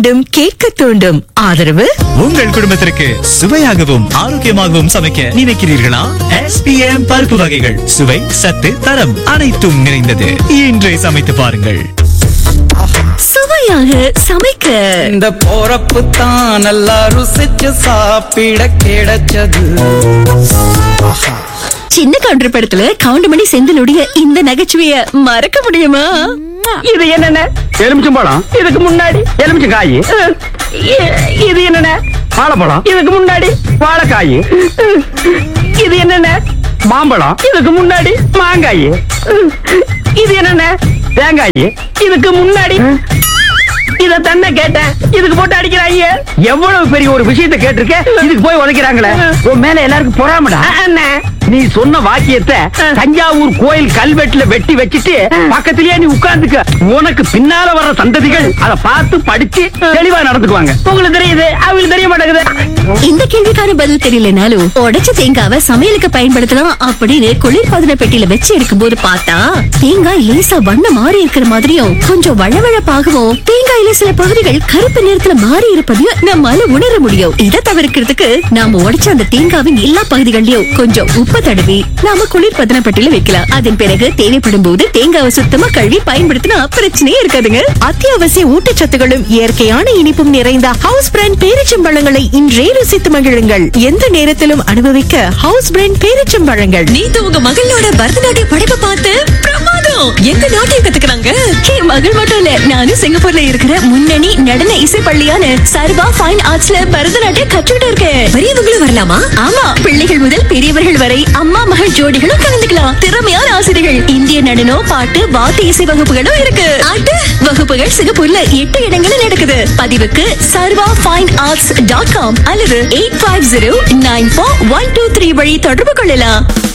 தூண்டும் கேட்க தூண்டும் ஆதரவு உங்கள் குடும்பத்திற்கு சுவையாகவும் ஆரோக்கியமாகவும் சமைக்க நினைக்கிறீர்களா எஸ்பிஎம் பருப்பு வகைகள் சுவை சத்து தரம் அனைத்தும் நிறைந்தது இன்றே சமைத்து பாருங்கள் சுவையாக சமைக்க இந்த போறப்பு தான் நல்லா ருசிச்சு சாப்பிட கிடைச்சது சின்ன கவுண்டர் படத்துல கவுண்டமணி செந்திலுடைய இந்த நகைச்சுவைய மறக்க முடியுமா இது என்னென்ன எலுமிச்சம்பழம் இதுக்கு முன்னாடி எலுமிச்சங்காய் இது என்னென்ன வாழைப்பழம் இதுக்கு முன்னாடி வாழைக்காய் இது என்னென்ன மாம்பழம் இதுக்கு முன்னாடி மாங்காய் இது என்னென்ன தேங்காய் இதுக்கு முன்னாடி இத தன்ன கேட்டேன் இதுக்கு போட்டு அடிக்கிறாங்க எவ்வளவு பெரிய ஒரு விஷயத்தை கேட்டிருக்க இதுக்கு போய் உதைக்கிறாங்களே உன் மேல எல்லாருக்கும் பொறாமடா நீ சொன்ன வாக்கியத்தை தஞ்சாவூர் கோயில் கல்வெட்டுல வெட்டி வச்சிட்டு பக்கத்திலேயே நீ உட்கார்ந்துக்க உனக்கு பின்னால வர்ற சந்ததிகள் அத பார்த்து படிச்சு தெளிவா நடந்துக்குவாங்க உங்களுக்கு தெரியுது அவங்களுக்கு தெரிய மாட்டேங்குது இந்த கேள்விக்கான பதில் தெரியலனாலும் உடைச்ச தேங்காவை சமையலுக்கு பயன்படுத்தலாம் அப்படின்னு குளிர்பதன பெட்டியில வச்சு இருக்கும்போது பார்த்தா தேங்காய் லேசா வண்ணம் மாறி இருக்கிற மாதிரியும் கொஞ்சம் வழவழப்பாகவும் தேங்காயில சில பகுதிகள் கருப்பு நிறத்துல மாறி இருப்பதையும் நம்மால உணர முடியும் இதை தவிர்க்கிறதுக்கு நாம உடைச்ச அந்த தேங்காவின் எல்லா பகுதிகளிலும் கொஞ்சம் உப்பு தடவி நாம குளிர்பதன பெட்டியில வைக்கலாம் அதன் பிறகு தேவைப்படும் போது தேங்காவை சுத்தமா கழுவி பயன்படுத்தினா பிரச்சனையே இருக்காதுங்க அத்தியாவசிய ஊட்டச்சத்துகளும் இயற்கையான இனிப்பும் நிறைந்த ஹவுஸ் பிராண்ட் பேரிச்சம்பழங்களை இன்றே ருசித்து மகிழுங்கள் எந்த நேரத்திலும் அனுபவிக்க ஹவுஸ் பிராண்ட் பேரிச்சம்பழங்கள் நீத்து உங்க மகளோட பரதநாட்டிய படைப்பை பார்த்து பிரமாதம் எங்க நாட்டியம் கத்துக்கிறாங்க என் மகள் மட்டும் இல்ல நானும் சிங்கப்பூர்ல இருக்கிற முன்னணி நடன இசை பள்ளியான சர்வா ஃபைன் ஆர்ட்ஸ்ல பரதநாட்டியம் கற்றுக்கிட்டு இருக்கேன் பெரியவங்களும் வரலாமா ஆமா பிள்ளைகள் முதல் பெரியவர்கள் வரை அம்மா மகள் ஜோடிகளும் கலந்துக்கலாம் திறமையான ஆசிரியர்கள் இந்திய நடனம் பாட்டு வாத்து இசை வகுப்புகளும் இருக்கு அட வகுப்புகள் சிங்கப்பூர்ல எட்டு இடங்களில் நடக்குது பதிவுக்கு Sarva fine arts dot com அல்லது eight five zero nine four one two three வழி தொடர்பு கொள்ளலாம்